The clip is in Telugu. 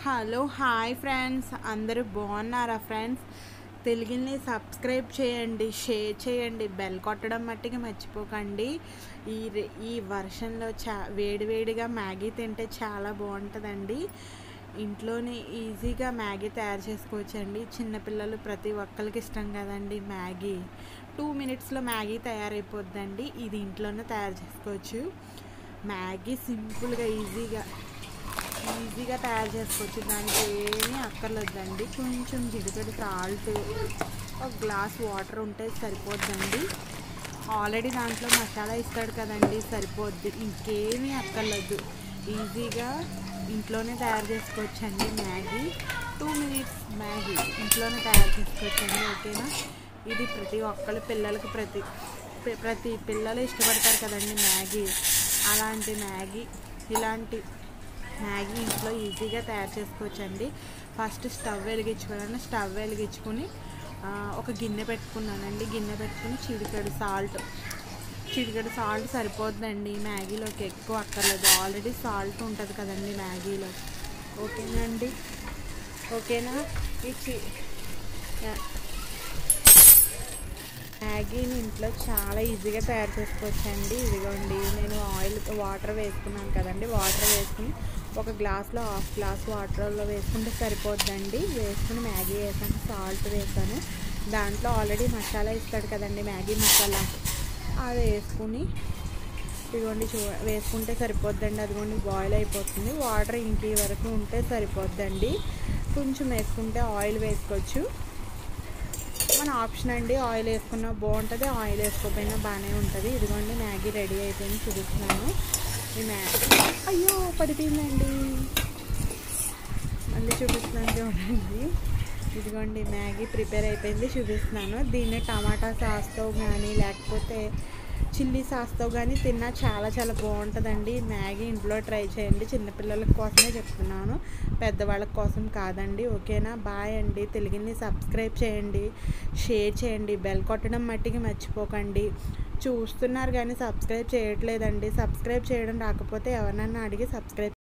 హలో హాయ్ ఫ్రెండ్స్ అందరూ బాగున్నారా ఫ్రెండ్స్ తెలుగుని సబ్స్క్రైబ్ చేయండి షేర్ చేయండి బెల్ కొట్టడం మట్టికి మర్చిపోకండి ఈ రే- ఈ వర్షంలో చా వేడివేడిగా మ్యాగీ తింటే చాలా బాగుంటుందండి ఇంట్లోనే ఈజీగా మ్యాగీ తయారు చేసుకోవచ్చండి చిన్నపిల్లలు ప్రతి ఒక్కరికి ఇష్టం కదండి మ్యాగీ టూ మినిట్స్లో మ్యాగీ తయారైపోద్దండి ఇది ఇంట్లోనే తయారు చేసుకోవచ్చు మ్యాగీ సింపుల్గా ఈజీగా ఈజీగా తయారు చేసుకోవచ్చు దానికి ఏమీ అక్కర్లేదండి కొంచెం జిడికడి సాల్ట్ ఒక గ్లాస్ వాటర్ ఉంటే సరిపోద్దండి ఆల్రెడీ దాంట్లో మసాలా ఇస్తాడు కదండి సరిపోద్ది ఇంకేమీ అక్కర్లేదు ఈజీగా ఇంట్లోనే తయారు చేసుకోవచ్చండి మ్యాగీ టూ మినిట్స్ మ్యాగీ ఇంట్లోనే తయారు చేసుకోవచ్చండి ఓకేనా ఇది ప్రతి ఒక్కళ్ళ పిల్లలకి ప్రతి పి- ప్రతి పిల్లలు ఇష్టపడతారు కదండి మ్యాగీ అలాంటి మ్యాగీ ఇలాంటి మ్యాగీ ఇంట్లో ఈజీగా తయారు చేసుకోవచ్చండి ఫస్ట్ స్టవ్ వెలిగించుకున్నాను స్టవ్ వెలిగించుకుని ఆ, ఒక గిన్నె పెట్టుకున్నానండి గిన్నె పెట్టుకుని చిటికెడు సాల్ట్ చిటికెడు సాల్ట్ సరిపోద్దండి మ్యాగీలోకి ఎక్కువ అక్కర్లేదు ఆల్రెడీ సాల్ట్ ఉంటుంది కదండి మ్యాగీలో ఓకేనండి ఓకేనా ఈ చి యా. మ్యాగీని ఇంట్లో చాలా ఈజీగా తయారు చేసుకోవచ్చండి ఇదిగోండి నేను ఆయిల్ వాటర్ వేసుకున్నాను కదండి వాటర్ వేసుకుని ఒక గ్లాస్లో హాఫ్ గ్లాస్ వాటర్లో వేసుకుంటే సరిపోద్దండి వేసుకుని మ్యాగీ వేసాను సాల్ట్ వేసాను దాంట్లో ఆల్రెడీ మసాలా ఇస్తాడు కదండి మ్యాగీ మసాలా అది వేసుకుని ఇదిగోండి చూ వేసుకుంటే సరిపోద్దండి అదిగోండి బాయిల్ అయిపోతుంది వాటర్ ఇంక వరకు ఉంటే సరిపోద్దండి కొంచెం వేసుకుంటే ఆయిల్ వేసుకోవచ్చు మన ఆప్షన్ అండి ఆయిల్ వేసుకున్నా బాగుంటుంది ఆయిల్ వేసుకోకపోయినా బాగానే ఉంటుంది ఇదిగోండి మ్యాగీ రెడీ అయిపోయింది చూపిస్తున్నాను ఈ మ్యాగీ అయ్యో పడిపోయిందండి మళ్ళీ చూపిస్తున్నాను చూడండి ఇదిగోండి మ్యాగీ ప్రిపేర్ అయిపోయింది చూపిస్తున్నాను దీన్ని టమాటా సాస్తో కానీ లేకపోతే చిల్లీ సాస్తో కానీ తిన్నా చాలా చాలా బాగుంటుందండి మ్యాగీ ఇంట్లో ట్రై చేయండి చిన్నపిల్లల కోసమే చెప్తున్నాను పెద్దవాళ్ళ కోసం కాదండి ఓకేనా బాయ్ అండి తెలుగుని సబ్స్క్రైబ్ చేయండి షేర్ చేయండి బెల్ కొట్టడం మట్టికి మర్చిపోకండి చూస్తున్నారు కానీ సబ్స్క్రైబ్ చేయట్లేదండి సబ్స్క్రైబ్ చేయడం రాకపోతే ఎవరినన్నా అడిగి సబ్స్క్రైబ్